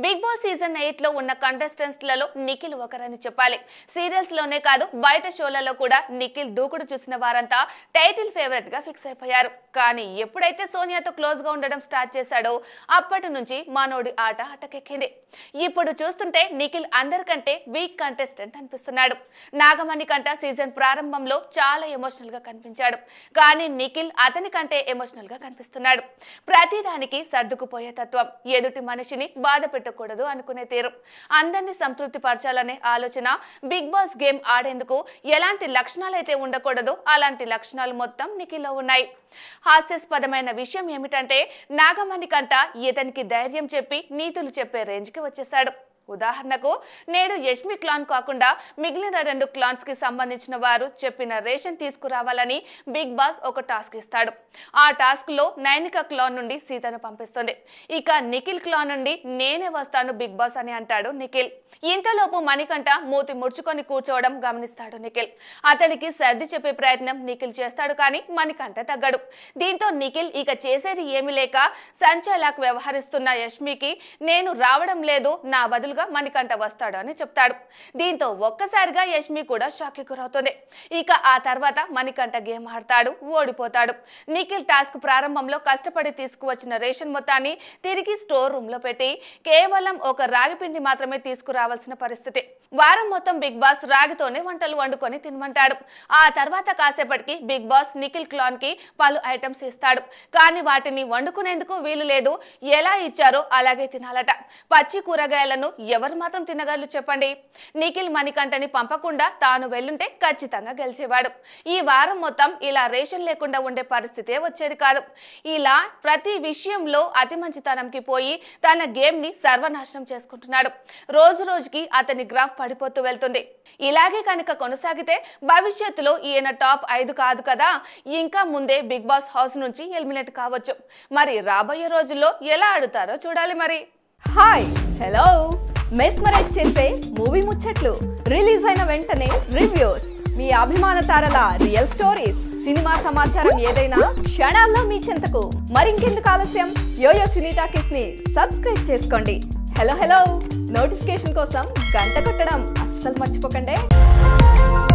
big boss season eight లో ఉన్న contestants లలో నిఖిల్ ఒకరని చెప్పాలి సీరియల్స్ లోనే కాదు బయట షోలలో కూడా నిఖిల్ దూకుడు చూసిన వారంతా టైటిల్ ఫేవరెట్ గా ఫిక్స్ అయిపోయారు కానీ ఎప్పుడైతే సోనియాతో క్లోజ్ గా ఉండడం స్టార్ట్ చేశాడో అప్పటి నుంచి మనోడి ఆట అటకెక్కింది ఇప్పుడు చూస్తుంటే నిఖిల్ అందరికంటే వీక్ కంటెస్టెంట్ అనిపిస్తున్నాడు నాగమణి కంట సీజన్ ప్రారంభంలో చాలా ఎమోషనల్ గా కనిపించాడు కానీ నిఖిల్ అతని కంటే ఎమోషనల్ గా కనిపిస్తున్నాడు ప్రతిదానికి సర్దుకుపోయే తత్వం ఎదుటి మనిషిని బాధ పెట్టకూడదు అనుకునే తీరు అందరినీ సంతృప్తి పరచాలనే ఆలోచన బిగ్ బాస్ గేమ్ ఆడేందుకు ఎలాంటి లక్షణాలు అయితే ఉండకూడదో అలాంటి లక్షణాలు మొత్తం నిఖిల్లో ఉన్నాయి హాస్యాస్పదమైన విషయం ఏమిటంటే నాగమణి కంట ఇతనికి ధైర్యం చెప్పి నీతులు చెప్పే రేంజ్కి వచ్చేశాడు ఉదాహరణకు నేడు యష్మి క్లాన్ కాకుండా మిగిలిన రెండు క్లాన్స్ కి సంబంధించిన వారు చెప్పిన రేషన్ తీసుకురావాలని బిగ్ బాస్ ఒక టాస్క్ ఇస్తాడు ఆ టాస్క్ లో నైనిక క్లాన్ నుండి సీతను పంపిస్తుంది ఇక నిఖిల్ క్లాన్ నుండి నేనే వస్తాను బిగ్ బాస్ అని అంటాడు నిఖిల్ ఇంతలోపు మణికంఠ మూతి ముడుచుకొని కూర్చోవడం గమనిస్తాడు నిఖిల్ అతడికి సర్ది చెప్పే ప్రయత్నం నిఖిల్ చేస్తాడు కానీ మణికంఠ తగ్గడు దీంతో నిఖిల్ ఇక చేసేది ఏమీ లేక సంచాలక్ వ్యవహరిస్తున్న యష్మికి నేను రావడం లేదు నా బదులుగా మణికంఠ వస్తాడు అని చెప్తాడు దీంతో ఒక్కసారిగా యష్మి కూడా షాక్ గురవుతుంది ఇక ఆ తర్వాత మణికంఠ గేమ్ ఆడతాడు ఓడిపోతాడు నిఖిల్ టాస్క్ ప్రారంభంలో కష్టపడి తీసుకువచ్చిన రేషన్ మొత్తాన్ని తిరిగి స్టోర్ రూమ్ లో పెట్టి కేవలం ఒక రాగి పిండి మాత్రమే తీసుకురావాల్సిన పరిస్థితి వారం మొత్తం బిగ్ బాస్ రాగితోనే వంటలు వండుకొని తినమంటాడు ఆ తర్వాత కాసేపటికి బిగ్ బాస్ నిఖిల్ క్లాన్ కి పలు ఐటమ్స్ ఇస్తాడు కానీ వాటిని వండుకునేందుకు వీలు లేదు ఎలా ఇచ్చారో అలాగే తినాలట పచ్చి కూరగాయలను ఎవరు మాత్రం తినగలరు చెప్పండి నిఖిల్ మణికంఠని పంపకుండా తాను వెళ్ళుంటే ఖచ్చితంగా గెలిచేవాడు ఈ వారం మొత్తం ఇలా రేషన్ లేకుండా ఉండే పరిస్థితే వచ్చేది కాదు ఇలా ప్రతి విషయంలో అతి మంచితనంకి పోయి తన గేమ్ ని సర్వనాశనం చేసుకుంటున్నాడు రోజు రోజుకి అతని గ్రాఫ్ పడిపోతూ వెళ్తుంది ఇలాగే కనుక కొనసాగితే భవిష్యత్తులో ఈయన టాప్ ఐదు కాదు కదా ఇంకా ముందే బిగ్ బాస్ హౌస్ నుంచి ఎలిమినేట్ కావచ్చు మరి రాబోయే రోజుల్లో ఎలా ఆడుతారో చూడాలి మరి హాయ్ హలో మెస్మరైజ్ చేసే మూవీ ముచ్చట్లు రిలీజ్ అయిన వెంటనే రివ్యూస్ మీ అభిమాన తారల రియల్ స్టోరీస్ సినిమా సమాచారం ఏదైనా క్షణాల్లో మీ చెంతకు మరింకెందుకు ఆలస్యం యోయో సినీ టాకీస్ ని సబ్స్క్రైబ్ చేసుకోండి హలో హలో నోటిఫికేషన్ కోసం గంట కొట్టడం అస్సలు మర్చిపోకండి